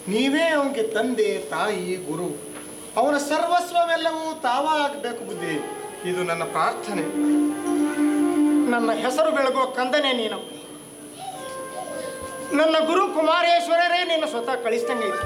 ನೀವೇ ಅವನಿಗೆ ತಂದೆ ತಾಯಿ ಗುರು ಅವನ ಸರ್ವಸ್ವವೆಲ್ಲವೂ ತಾವಾಗಬೇಕು ಬುದ್ಧಿ ಇದು ನನ್ನ ಪ್ರಾರ್ಥನೆ ನನ್ನ ಹೆಸರು ಬೆಳಗುವ ಕಂದನೆ ನೀನು ನನ್ನ ಗುರು ಕುಮಾರೇಶ್ವರರೇ ನಿನ್ನ ಸ್ವತಃ ಕಳಿಸ್ದಂಗೈತಿ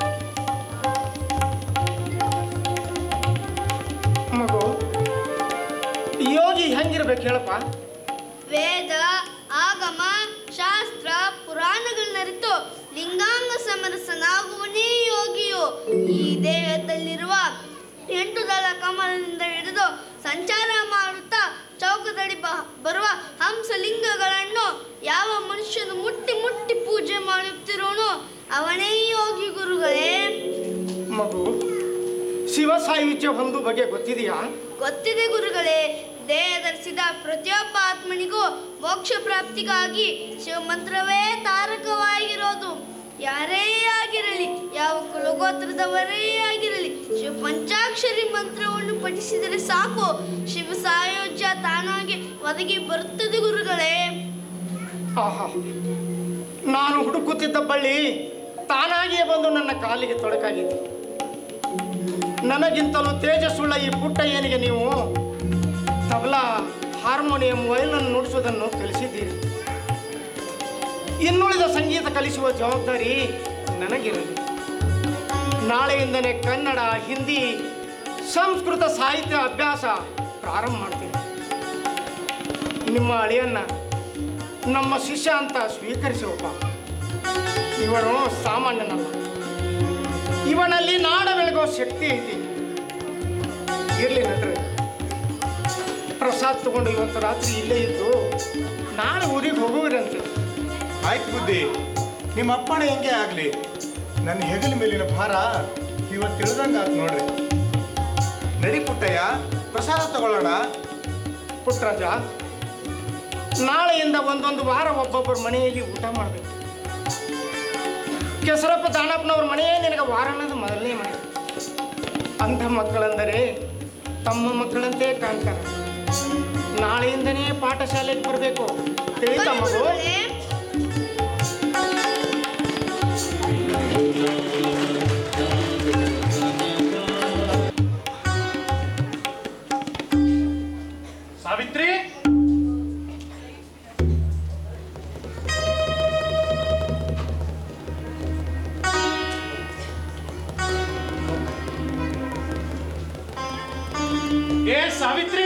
ಮಗು ಯೋಗಿ ಹೆಂಗಿರ್ಬೇಕು ಹೇಳಪ್ಪ ವೇದ ಆಗಮ ಶಾಸ್ತ್ರ ಪುರಾಣಗಳನ್ನರಿತು ಲಿಂಗಾಂಗ ಸಮರಸನಾಗುವನೇ ಯೋಗಿಯು ಈ ದೇಹದಲ್ಲಿರುವ ಎಂಟು ದಳ ಕಮಲದಿಂದ ಹಿಡಿದು ಸಂಚಾರ ಮಾಡುತ್ತಾ ಚೌಕದಡಿ ಬ- ಬರುವ ಹಂಸಲಿಂಗಗಳನ್ನು ಯಾವ ಮನುಷ್ಯನು ಮುಟ್ಟಿ ಮುಟ್ಟಿ ಪೂಜೆ ಮಾಡುತ್ತಿರೋನು ಅವನೇ ಯೋಗಿ ಗುರುಗಳೇ ಮಗು ಶಿವ ಸಾಯುಜ್ಯ ಒಂದು ಬಗ್ಗೆ ಗೊತ್ತಿದೆಯಾ ಗೊತ್ತಿದೆ ಗುರುಗಳೇ ದೇಹ ಧರಿಸಿದ ಪ್ರತಿಯೊಬ್ಬ ಆತ್ಮನಿಗೂ ಮೋಕ್ಷ ಪ್ರಾಪ್ತಿಗಾಗಿ ಶಿವಮಂತ್ರವೇ ತಾರಕವಾಗಿರೋದು ಯಾರೇ ಆಗಿರಲಿ ಯಾವ ಕುಲಗೋತ್ರದವರೇ ಆಗಿರಲಿ ಶಿವ ಪಂಚಾಕ್ಷರಿ ಮಂತ್ರವನ್ನು ಪಠಿಸಿದರೆ ಸಾಕು ಶಿವ ಸಾಯೋಜ್ಯ ತಾನಾಗಿ ಒದಗಿ ಬರುತ್ತದೆ ಗುರುಗಳೇ ಆಹಾ ನಾನು ಹುಡುಕುತ್ತಿದ್ದ ಬಳ್ಳಿ ತಾನಾಗಿಯೇ ಬಂದು ನನ್ನ ಕಾಲಿಗೆ ತೊಡಕಾಗಿದೆ ನನಗಿಂತಲೂ ತೇಜಸ್ಸುಳ್ಳ ಈ ಪುಟ್ಟಯ್ಯನಿಗೆ ನೀವು ತಬಲಾ ಹಾರ್ಮೋನಿಯಂ ವಯಲನ್ನು ನುಡಿಸುವುದನ್ನು ಕಲಿಸಿದ್ದೀರಿ ಇನ್ನುಳಿದ ಸಂಗೀತ ಕಲಿಸುವ ಜವಾಬ್ದಾರಿ ನನಗಿರಲಿ ನಾಳೆಯಿಂದಲೇ ಕನ್ನಡ ಹಿಂದಿ ಸಂಸ್ಕೃತ ಸಾಹಿತ್ಯ ಅಭ್ಯಾಸ ಪ್ರಾರಂಭ ಮಾಡ್ತೀನಿ ನಿಮ್ಮ ಅಳಿಯನ್ನ ನಮ್ಮ ಶಿಷ್ಯ ಅಂತ ಸ್ವೀಕರಿಸುವಪ್ಪ ಇವನು ಸಾಮಾನ್ಯನಲ್ಲ ಇವನಲ್ಲಿ ನಾಡ ಬೆಳಗೋ ಶಕ್ತಿ ಐತಿ ಇರ್ಲಿ ನಡ್ರಿ ಪ್ರಸಾದ್ ತಗೊಂಡು ಇವತ್ತು ರಾತ್ರಿ ಇಲ್ಲೇ ಇದ್ದು ನಾಳೆ ಊರಿಗೆ ಹೋಗುವಿರಂತೆ ಆಯ್ತು ಬುದ್ಧಿ ನಿಮ್ಮ ಅಪ್ಪಣೆ ಹೆಂಗೆ ಆಗಲಿ ನನ್ನ ಹೆಗಲ ಮೇಲಿನ ಭಾರ ಇವತ್ತು ತಿಳಿದಂಗಾತು ನೋಡ್ರಿ ನಡಿ ಪುಟ್ಟಯ್ಯ ಪ್ರಸಾದ ತಗೊಳ್ಳೋಣ ಪುಟ್ರಾಜ ನಾಳೆಯಿಂದ ಒಂದೊಂದು ವಾರ ಒಬ್ಬೊಬ್ಬರ ಮನೆಯಲ್ಲಿ ಊಟ ಮಾಡಬೇಕು ಕೆಸರಪ್ಪ ದಾನಪ್ಪನವ್ರ ಮನೆಯೇ ನಿನಗೆ ವಾರ ಅನ್ನೋದು ಮೊದಲನೇ ಮನೆ ಅಂಧ ಮಕ್ಕಳೆಂದರೆ ತಮ್ಮ ಮಕ್ಕಳಂತೆ ಕಾಣ್ತಾರೆ ನಾಳೆಯಿಂದನೇ ಪಾಠಶಾಲೆಗೆ ಬರಬೇಕು ತಿಳಿತಾ ಮಗು ಗುರುಗಳೇ ಸಾವಿತ್ರಿ ಏ ಸಾವಿತ್ರಿ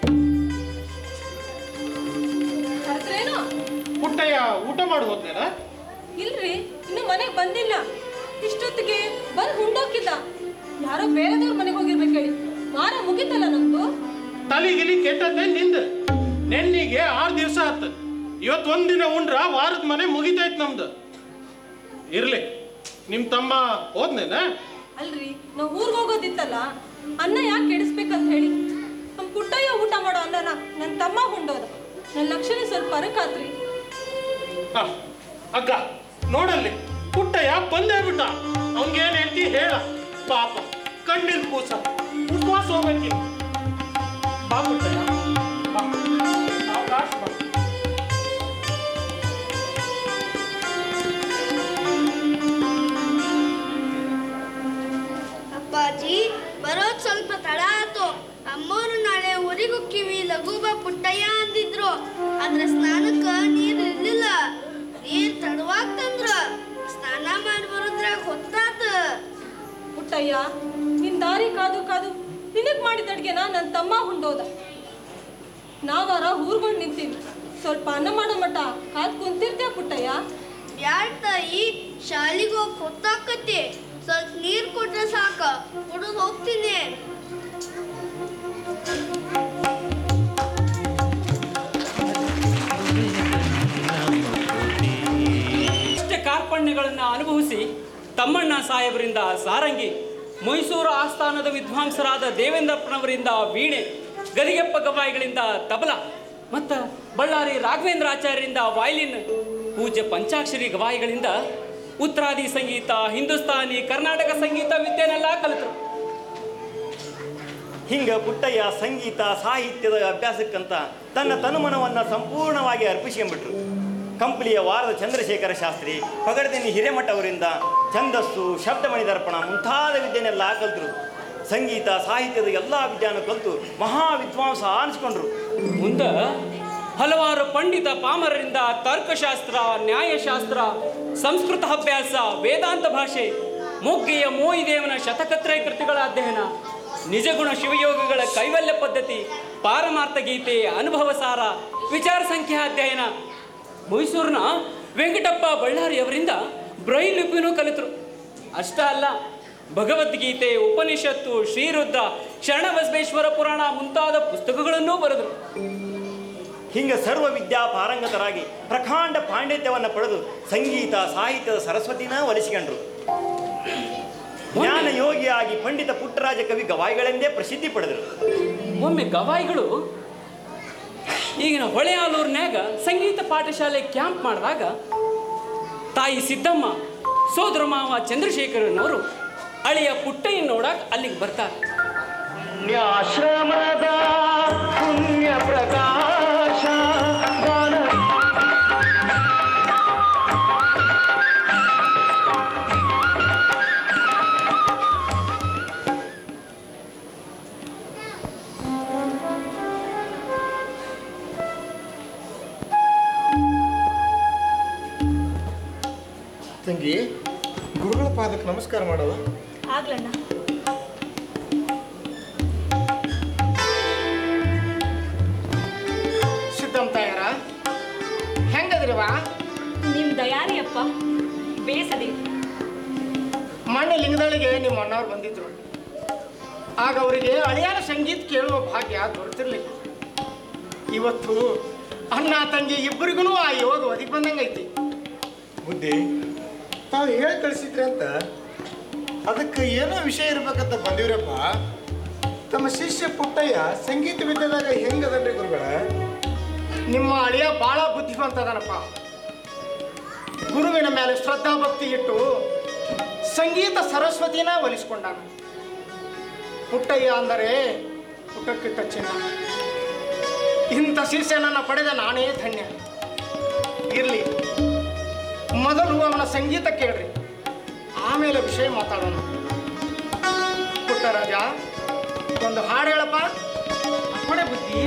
ಕರೆದ್ರೇನು ಪುಟ್ಟಯ್ಯ ಊಟ ಮಾಡಿ ಹೋದ್ನೇನ ಇಲ್ರಿ ಇನ್ನು ಮನೆಗೆ ಬಂದಿಲ್ಲ ಇಷ್ಟೊತ್ತಿಗೆ ಬಂದು ಹುಂಡೋಕಿದ್ದ ಯಾರೋ ಬೇರೆದವ್ರ ಮನೆಗೆ ಹೋಗಿರ್ಬೇಕು ಹೇಳಿ ವಾರ ಮುಗಿತಲ್ಲ ನಮ್ದು ತಲಿ ಗಿಲಿ ಕೆಟ್ಟದ್ದೇ ನಿಂದ ನೆನ್ನಿಗೆ ಆರು ದಿವಸ ಆತ ಇವತ್ತು ಒಂದಿನ ಉಂಡ್ರ ವಾರದ ಮನೆ ಮುಗಿತೈತ್ ನಮ್ದು ಇರ್ಲಿ ನಿಮ್ ತಮ್ಮ ಹೋದ್ನೇನ ಅಲ್ರಿ ನಾವು ಊರ್ಗ್ ಹೋಗೋದಿತ್ತಲ್ಲ ಅನ್ನ ಯಾಕೆ ಕೆಡಿಸ್ಬೇಕಂತ ಹೇಳಿ ನಮ್ ಪುಟ್ಟಯ್ಯ ಊಟ ಮಾಡೋ ಅನ್ನನ ನನ್ನ ತಮ್ಮ ಹುಂಡೋದ ನನ್ನ ಲಕ್ಷಣ ಸ್ವಲ್ಪ ಅರಕಾತ್ರಿ ಹ, ಅಗ್ಗ ನೋಡಲ್ಲಿ ಪುಟ್ಟಯ್ಯ ಬಂದೇ ಬಿಟ್ಟ ಅವ್ನ್ಗೇನ್ ಹೇಳ್ತಿ ಹೇಳ ಪಾಪ ಕಣ್ಣಿನ ಕೂಸ ಉಪವಾಸ ಹೋಗ್ಬೇಕಿಲ್ಲ ಬಾ ಪುಟ್ಟಯ್ಯ ಬಾ ಸಾವ್ಕಾಶ ಬಾ ಅಪ್ಪಾಜಿ ಬರೋದ್ ಸ್ವಲ್ಪ ತಡ ಆತು ಅಮ್ಮೋರು ನಾಳೆ ಊರಿಗೆ ಹೋಕ್ಕಿವಿ ಲಘುಬ ಪುಟ್ಟಯ್ಯ ಅಂದಿದ್ರು ಆದ್ರೆ ಸ್ನಾನಕ್ಕ ನೀರ್ ಇರ್ಲಿಲ್ಲ ನೀರ್ ತಡವಾಗ್ತಂದ್ರ ಸ್ನಾನ ಮಾಡಿ ಬರೋದ್ರಾಗ ಹೊತ್ತಾತ ಪುಟ್ಟಯ್ಯ ನಿನ್ ದಾರಿ ಕಾದು ಕಾದು ನಿನಗ್ ಮಾಡಿದ ಅಡ್ಗೆನ ನನ್ನ ತಮ್ಮ ಹುಂಡೋದ ನಾವಾರ ಊರ್ಗೊಂಡು ನಿಂತೀವಿ ಸ್ವಲ್ಪ ಅನ್ನ ಮಾಡೋ ಮಟ್ಟ ಕಾದ್ ಕುಂತಿರ್ತೀಯ ಪುಟ್ಟಯ್ಯ ಬ್ಯಾಡ್ ತಾಯಿ ಶಾಲಿಗೆ ಹೋಗಿ ಹೊತ್ತಾಕತಿ ಸ್ವಲ್ಪ ನೀರ್ ಕೊಟ್ರೆ ಸಾಕ ಕುಡಿದು ಹೋಗ್ತೀನಿ ಇಷ್ಟ ಕಾರ್ಪಣ್ಯಗಳನ್ನು ಅನುಭವಿಸಿ ತಮ್ಮಣ್ಣ ಸಾಹೇಬರಿಂದ ಸಾರಂಗಿ ಮೈಸೂರು ಆಸ್ಥಾನದ ವಿದ್ವಾಂಸರಾದ ದೇವೇಂದ್ರಪ್ಪನವರಿಂದ ವೀಣೆ ಗದಿಗೆಪ್ಪ ಗವಾಯಿಗಳಿಂದ ತಬಲ ಮತ್ತು ಬಳ್ಳಾರಿ ರಾಘವೇಂದ್ರ ಆಚಾರ್ಯರಿಂದ ವಾಯ್ಲಿನ್ ಪೂಜ್ಯ ಪಂಚಾಕ್ಷರಿ ಗವಾಯಿಗಳಿಂದ ಉತ್ತರಾದಿ ಸಂಗೀತ ಹಿಂದೂಸ್ತಾನಿ ಕರ್ನಾಟಕ ಸಂಗೀತ ವಿದ್ಯೆನೆಲ್ಲ ಕಲಿತರು ಹಿಂಗ ಪುಟ್ಟಯ್ಯ ಸಂಗೀತ ಸಾಹಿತ್ಯದ ಅಭ್ಯಾಸಕ್ಕಂತ ತನ್ನ ತನುಮನವನ್ನ ಸಂಪೂರ್ಣವಾಗಿ ಅರ್ಪಿಸ್ಕೊಂಡ್ಬಿಟ್ರು ಕಂಪ್ಲಿಯ ವಾರದ ಚಂದ್ರಶೇಖರ ಶಾಸ್ತ್ರಿ ಪಗಡದಿನಿ ಹಿರೇಮಠ ಅವರಿಂದ ಛಂದಸ್ಸು ಶಬ್ದಮಣಿ ದರ್ಪಣ ಮುಂತಾದ ವಿದ್ಯೆನೆಲ್ಲ ಕಲ್ತರು ಸಂಗೀತ ಸಾಹಿತ್ಯದ ಎಲ್ಲ ವಿದ್ಯಾನು ಕಲಿತು ಮಹಾ ವಿದ್ವಾಂಸ ಅನಿಸ್ಕೊಂಡ್ರು ಮುಂದ ಹಲವಾರು ಪಂಡಿತ ಪಾಮರರಿಂದ ತರ್ಕಶಾಸ್ತ್ರ ನ್ಯಾಯಶಾಸ್ತ್ರ ಸಂಸ್ಕೃತ ಅಭ್ಯಾಸ ವೇದಾಂತ ಭಾಷೆ ಮೊಗ್ಗೆಯ ಮೋಯಿದೇವನ ಶತಕತ್ರಯ ಕೃತಿಗಳ ಅಧ್ಯಯನ ನಿಜಗುಣ ಶಿವಯೋಗಗಳ ಕೈವಲ್ಯ ಪದ್ಧತಿ ಪಾರಮಾರ್ಥ ಗೀತೆ ಅನುಭವ ಸಾರ ವಿಚಾರ ಸಂಖ್ಯಾ ಅಧ್ಯಯನ ಮೈಸೂರಿನ ವೆಂಕಟಪ್ಪ ಬಳ್ಳಾರಿಯವರಿಂದ ಬ್ರೈಲ್ ಲಿಪಿನೂ ಕಲಿತರು ಅಷ್ಟ ಅಲ್ಲ ಭಗವದ್ಗೀತೆ ಉಪನಿಷತ್ತು ಶ್ರೀರುದ್ಧ ಶರಣಬಸವೇಶ್ವರ ಪುರಾಣ ಮುಂತಾದ ಪುಸ್ತಕಗಳನ್ನೂ ಬರೆದರು ಹಿಂಗ ಸರ್ವ ವಿದ್ಯಾ ಪಾರಂಗತರಾಗಿ ಪ್ರಕಾಂಡ ಪಾಂಡಿತ್ಯವನ್ನು ಪಡೆದು ಸಂಗೀತ ಸಾಹಿತ್ಯದ ಸರಸ್ವತಿನ ಒಲಿಸಿಕೊಂಡ್ರು ಜ್ಞಾನ ಯೋಗಿಯಾಗಿ ಪಂಡಿತ ಪುಟ್ಟರಾಜ ಕವಿ ಗವಾಯಿಗಳೆಂದೇ ಪ್ರಸಿದ್ಧಿ ಪಡೆದರು ಒಮ್ಮೆ ಗವಾಯಿಗಳು ಈಗಿನ ಹೊಳೆಯಾಲೂರಿನ್ಯಾಗ ಸಂಗೀತ ಪಾಠಶಾಲೆ ಕ್ಯಾಂಪ್ ಮಾಡಿದಾಗ ತಾಯಿ ಸಿದ್ದಮ್ಮ ಸೋದರ ಮಾವ ಚಂದ್ರಶೇಖರನವರು ಅಳಿಯ ಪುಟ್ಟಯ್ಯ ನೋಡಕ್ ಅಲ್ಲಿಗೆ ಬರ್ತಾರೆ ಪುಣ್ಯಾಶ್ರಮದ ಪುಣ್ಯ ಪ್ರಕಾಶ ತಂಗಿ ಗುರುಗಳ ಪಾದಕ್ಕೆ ನಮಸ್ಕಾರ ಮಾಡವ ಆಗ್ಲಣ್ಣ ಸಿದ್ದಂ ತಾಯರ ಹೆಂಗದ್ರಿವಾ ನಿಮ್ ದಯಾರಿ ಅಪ್ಪ ಬೇಸದೆ ಮೊನ್ನೆ ಲಿಂಗದಳಿಗೆ ನಿಮ್ಮ ಅಣ್ಣವ್ರು ಬಂದಿದ್ರು ಆಗ ಅವರಿಗೆ ಅಳಿಯಾನ ಸಂಗೀತ ಕೇಳುವ ಭಾಗ್ಯ ದೊರೆತಿರ್ಲಿಲ್ಲ ಇವತ್ತು ಅಣ್ಣ ತಂಗಿ ಇಬ್ಬರಿಗೂ ಆ ಯೋಗ ಒದಗಿ ಬಂದಂಗೈತಿ ಬುದ್ಧಿ ತಾವು ಹೇಳಿ ಕಳಿಸಿದ್ರಿ ಅಂತ ಅದಕ್ಕೆ ಏನೋ ವಿಷಯ ಇರ್ಬೇಕಂತ ಬಂದಿವ್ರಪ್ಪ ತಮ್ಮ ಶಿಷ್ಯ ಪುಟ್ಟಯ್ಯ ಸಂಗೀತ ವಿದ್ಯೆದಾಗ ಹೆಂಗದನ್ರಿ ಗುರುಗಳ ನಿಮ್ಮ ಅಳಿಯ ಬಹಳ ಬುದ್ಧಿವಂತ ಅದನಪ್ಪ ಗುರುವಿನ ಮೇಲೆ ಶ್ರದ್ಧಾ ಭಕ್ತಿ ಇಟ್ಟು ಸಂಗೀತ ಸರಸ್ವತಿನ ಒಲಿಸ್ಕೊಂಡಾನ ಪುಟ್ಟಯ್ಯ ಅಂದರೆ ಪುಟ್ಟಕ್ಕಿಟ್ಟ ಚಿನ್ನ ಇಂಥ ಶಿಷ್ಯನನ್ನ ಪಡೆದ ನಾನೇ ಧನ್ಯ ಇರ್ಲಿ ಮೊದಲು ಅವನ ಸಂಗೀತ ಕೇಳ್ರಿ ಆಮೇಲೆ ವಿಷಯ ಮಾತಾಡೋಣ ಪುಟ್ಟರಾಜ ಒಂದು ಹಾಡು ಹೇಳಪ್ಪ ಕೊಡೆ ಬುದ್ಧಿ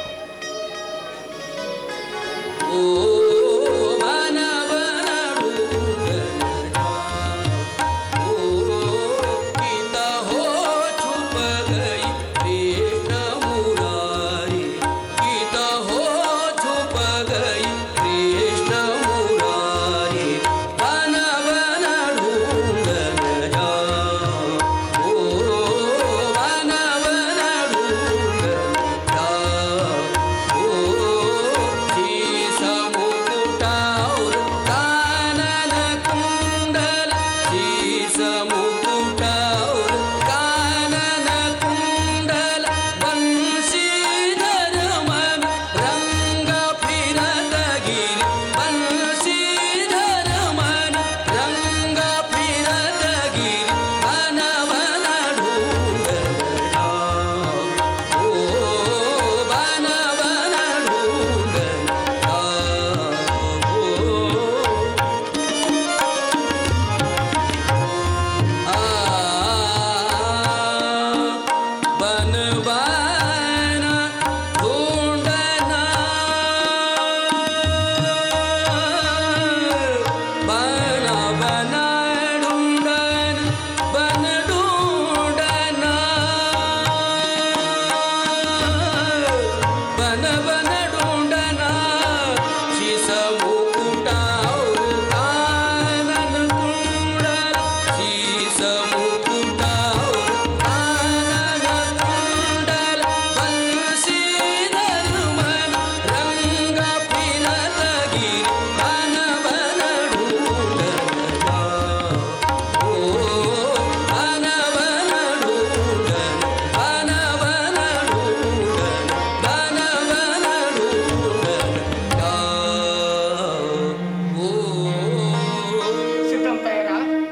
ಸಿದ್ಧಂತಯ್ಯರ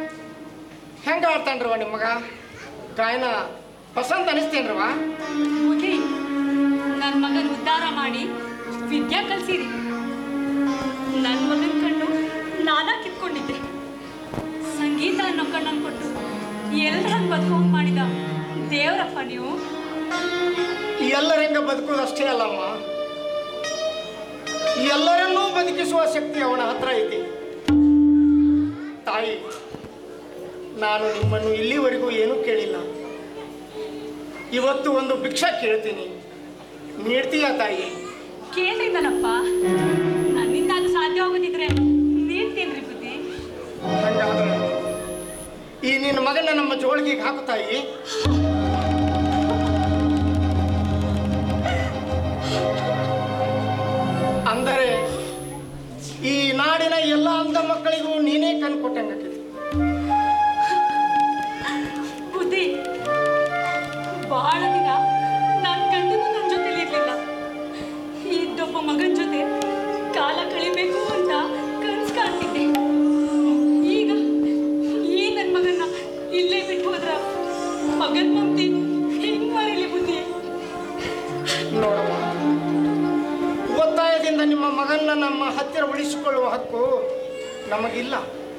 ಹೆಂಗ ಆಡ್ತಾನ್ರವ ನಿಮ್ಮ ಮಗ ಗಾಯನ ಪಸಂದ್ ಅನಿಸ್ತೇನ್ರವ ಬುದ್ಧಿ ನನ್ನ ಮಗನ ಉದ್ಧಾರ ಮಾಡಿ ವಿದ್ಯಾ ಕಲ್ಸಿರಿ ನನ್ನ ಮಗನ ಕಣ್ಣು ನಾನಾ ಕಿತ್ಕೊಂಡಿದ್ದೆ ಸಂಗೀತ ಕಣ್ಣನ್ನು ಕೊಟ್ಟು ಎಲ್ಲರನ್ನ ಬದುಕೋಂಗ್ ಮಾಡಿದ ದೇವರಪ್ಪ ನೀವು ಎಲ್ಲರಿಂದ ಬದುಕುವುದಷ್ಟೇ ಅಲ್ಲಮ್ಮ ಎಲ್ಲರನ್ನೂ ಬದುಕಿಸುವ ಶಕ್ತಿ ಅವನ ಹತ್ರ ಐತಿ ತಾಯಿ ನಾನು ನಿಮ್ಮನ್ನು ಇಲ್ಲಿವರೆಗೂ ಏನೂ ಕೇಳಿಲ್ಲ ಇವತ್ತು ಒಂದು ಭಿಕ್ಷಾ ಕೇಳ್ತೀನಿ ನೀಡ್ತೀಯಾ ತಾಯಿ ಕೇಳ್ರಿ ನನ್ನಪ್ಪ ನನ್ನಿಂದ ಅದು ಸಾಧ್ಯವಾಗದಿದ್ರೆ ನೀಡ್ತೇನ್ರಿ ಬುದ್ಧಿ ಹಂಗಾದ್ರೆ ಈ ನಿನ್ನ ಮಗನ ನಮ್ಮ ಜೋಳಿಗೆಗೆ ಹಾಕು ತಾಯಿ ಅಂದರೆ ಈ ನಾಡಿನ ಎಲ್ಲ ಅಂಧ ಮಕ್ಕಳಿಗೂ ನೀನೇ ಕಣ್ ಕೊಟ್ಟಂಗಾಗಿದೆ ಬುದ್ಧಿ ಬಹಳ ದಿನ ನನ್ನ ಗಂಡನು ನನ್ನ ಜೊತೆಲಿ ಇರ್ಲಿಲ್ಲ ಇದ್ದೊಬ್ಬ ಮಗನ ಜೊತೆ ಕಾಲ ಕಳಿಬೇಕು ಅಂತ ಕನ್ಸು ಕಾಣ್ತಿದ್ದೆ ಈಗ ಈ ನನ್ನ ಮಗನ್ನ ಇಲ್ಲೇ ಬಿಟ್ಟು ಹೋದ್ರ ಮಗನ ಮಮತಿ ಹೆಂಗ್ ಮರೀಲಿ ಬುದ್ಧಿ ನೋಡಮ್ಮ ಒತ್ತಾಯದಿಂದ ನಿಮ್ಮ ಮಗನ್ನ ನಮ್ಮ ಹತ್ತಿರ ಉಳಿಸಿಕೊಳ್ಳುವ ಹಕ್ಕು ನಮಗಿಲ್ಲ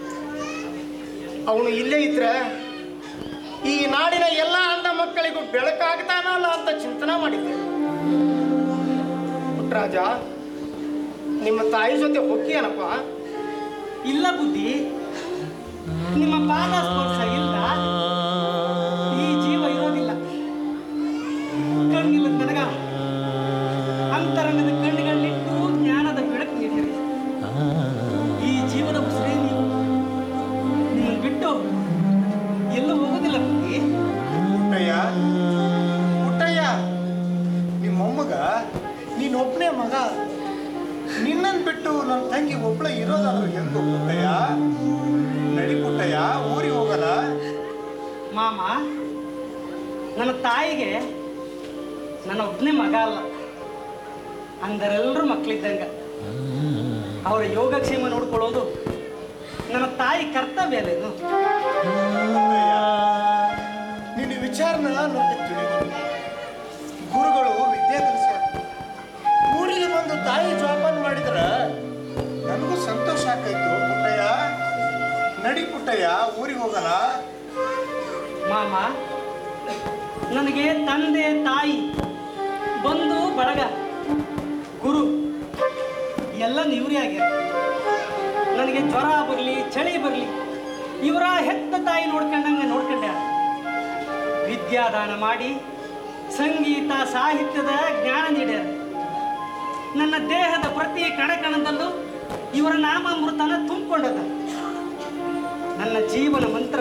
ಅವನು ಇಲ್ಲೇ ಇದ್ರೆ ಈ ನಾಡಿನ ಎಲ್ಲ ಅಂಧ ಮಕ್ಕಳಿಗೂ ಬೆಳಕಾಗ್ತಾನಲ್ಲ ಅಂತ ಚಿಂತನೆ ಮಾಡಿದ್ದೆ ಪುಟ್ಟರಾಜ ನಿಮ್ಮ ತಾಯಿ ಜೊತೆ ಹೋಗ್ತೀಯನಪ್ಪ ಇಲ್ಲ ಬುದ್ಧಿ ನಿಮ್ಮ ಪಾದ ಸ್ಪರ್ಶ ಇಲ್ಲ ಈ ಜೀವ ಇರೋದಿಲ್ಲ ಕಣ್ಣಿಲ್ಲ ನನಗ ಅಂತರಂಗದ ಕಣ್ಣುಗಳನ್ನಿಟ್ಟು ಜ್ಞಾನದ ಬೆಳಕು ನೀಡಿರಿ ಈ ಜೀವದ ಉಸಿರೇ ನೀವು ನಿಮ್ಮನ್ನು ಬಿಟ್ಟು ಎಲ್ಲೂ ಹೋಗೋದಿಲ್ಲ ಬುದ್ಧಿ ಪುಟ್ಟಯ್ಯ ಪುಟ್ಟಯ್ಯ ನಿಮ್ಮ ಮೊಮ್ಮಗ ನೀನೊಬ್ಬನೇ ಮಗ ನಿನ್ನನ್ನು ಬಿಟ್ಟು ನನ್ನ ತಂಗಿ ಒಬ್ಳೆ ಇರೋದಾದ್ರೂ ಹೆಂಗು ಪುಟ್ಟಯ್ಯ ನಡಿ ಪುಟ್ಟಯ್ಯ ಊರಿಗೆ ಹೋಗೋಣ ಮಾಮ ನನ್ನ ತಾಯಿಗೆ ನನ್ನ ಒಬ್ಬನೇ ಮಗ ಅಲ್ಲ ಅಂದರೆಲ್ಲರೂ ಮಕ್ಕಳಿದ್ದಂಗ ಅವರ ಯೋಗಕ್ಷೇಮ ನೋಡ್ಕೊಳ್ಳೋದು ನನ್ನ ತಾಯಿ ಕರ್ತವ್ಯ ಅಲ್ಲೇನು ಪುಟ್ಟಯ್ಯ ನಿನ್ನ ವಿಚಾರನ ನನಗೆ ತಿಳಿಬೋದು ಗುರುಗಳು ವಿದ್ಯೆ ಕಲಿಸ್ಯಾರ ಊರಿಗೆ ಬಂದು ತಾಯಿ ಜೋಪಾನ ಮಾಡಿದ್ರ ನನಗೂ ಸಂತೋಷ ಆಕೈತು ಪುಟ್ಟಯ್ಯ ನಡಿ ಪುಟ್ಟಯ್ಯ ಊರಿಗೆ ಹೋಗೋಣ ಮಾಮ ನನಗೆ ತಂದೆ ತಾಯಿ ಬಂಧು ಬಳಗ ಗುರು ಎಲ್ಲ ನೀವರೇ ಆಗ್ಯಾರ ನನಗೆ ಜ್ವರ ಬರಲಿ ಚಳಿ ಬರಲಿ ಇವರ ಹೆತ್ತ ತಾಯಿ ನೋಡ್ಕೊಂಡಂಗೆ ನೋಡ್ಕೊಂಡೆ ವಿದ್ಯಾದಾನ ಮಾಡಿ ಸಂಗೀತ ಸಾಹಿತ್ಯದ ಜ್ಞಾನ ನೀಡ್ಯಾರ ನನ್ನ ದೇಹದ ಪ್ರತಿ ಕಣಕಣದಲ್ಲೂ ಇವರ ನಾಮಾಮೃತನ ತುಂಬಿಕೊಂಡದ ನನ್ನ ಜೀವನ ಮಂತ್ರ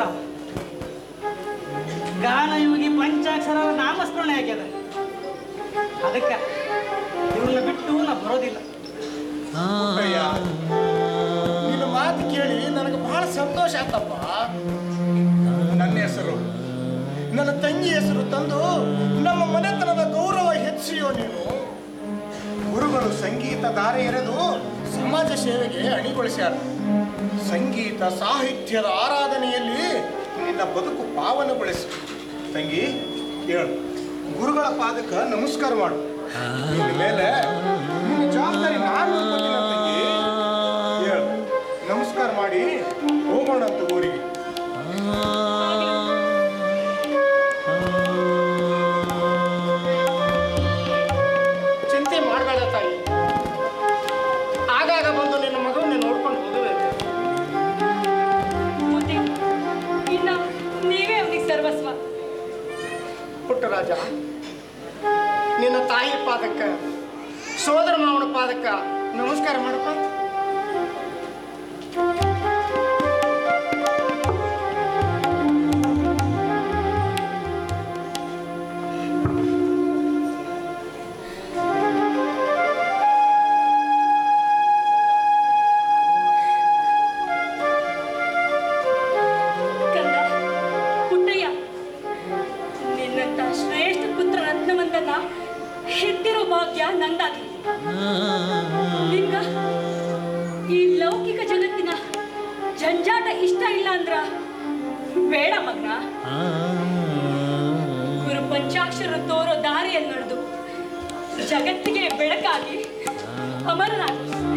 ಗಾನಯೋಗಿ ಪಂಚಾಕ್ಷರ ನಾಮಸ್ಮರಣೆ ಆಗ್ಯದ ಅದಕ್ಕೆ ಇವ್ರನ್ನ ಬಿಟ್ಟು ನಾ ಬರೋದಿಲ್ಲ ಪುಟ್ಟಯ್ಯ ನಿನ್ನ ಮಾತು ಕೇಳಿ ನನಗೆ ಬಹಳ ಸಂತೋಷ ಆತಪ್ಪ ನನ್ನ ಹೆಸರು ನನ್ನ ತಂಗಿ ಹೆಸರು ತಂದು ನಮ್ಮ ಮನೆತನದ ಗೌರವ ಹೆಚ್ಚಿಯೋ ನೀನು ಗುರುಗಳು ಸಂಗೀತ ದಾರೆ ಎರೆದು ಸಮಾಜ ಸೇವೆಗೆ ಅಣಿಗೊಳಿಸ್ಯಾರ ಸಂಗೀತ ಸಾಹಿತ್ಯದ ಆರಾಧನೆಯಲ್ಲಿ ನಿನ್ನ ಬದುಕು ಪಾವನಗೊಳಿಸಿ ತಂಗಿ ಹೇಳು ಗುರುಗಳ ಪಾದಕ್ಕೆ ನಮಸ್ಕಾರ ಮಾಡು ಇನ್ನು ಮೇಲೆ ನಿನ್ನ ಜವಾಬ್ದಾರಿ ನಾನು ನೋಡ್ಕೊತೀನಿ ತಂಗಿ ಹೇಳು ನಮಸ್ಕಾರ ಮಾಡಿ ಹೋಗೋಣಂತ ಊರಿಗೆ ಚಿಂತೆ ಮಾಡಬೇಡ ತಾಯಿ ಆಗಾಗ ಬಂದು ನಿನ್ನ ಮಗವನ್ನೇ ನೋಡ್ಕೊಂಡು ಹೋಗಬೇಕು ಬುದ್ಧಿ ಇನ್ನ ನೀವೇ ಅವನಿಗೆ ಸರ್ವಸ್ವ ಪುಟ್ಟರಾಜ ನಿನ್ನ ತಾಯಿ ಪಾದಕ್ಕ ಸೋದರ ಮಾವನ ಪಾದಕ್ಕ ನಮಸ್ಕಾರ ಮಾಡಪ್ಪ ಕಂದ ಪುಟ್ಟಯ್ಯ ನಿನ್ನಂತ ಶ್ರೇಷ್ಠ ಪುತ್ರ ರತ್ನವಂತನ ಹೆತ್ತಿರೋ ಭಾಗ್ಯ ನಂದಾಗಿ ನಿಂಗ ಈ ಲೌಕಿಕ ಜಗತ್ತಿನ ಜಂಜಾಟ ಇಷ್ಟ ಇಲ್ಲ ಅಂದ್ರ ಬೇಡ ಮಗ್ನ ಗುರು ಪಂಚಾಕ್ಷರ ತೋರೋ ದಾರಿಯಲ್ಲಿ ನಡೆದು ಜಗತ್ತಿಗೆ ಬೆಳಕಾಗಿ ಅಮರನಾಗಿ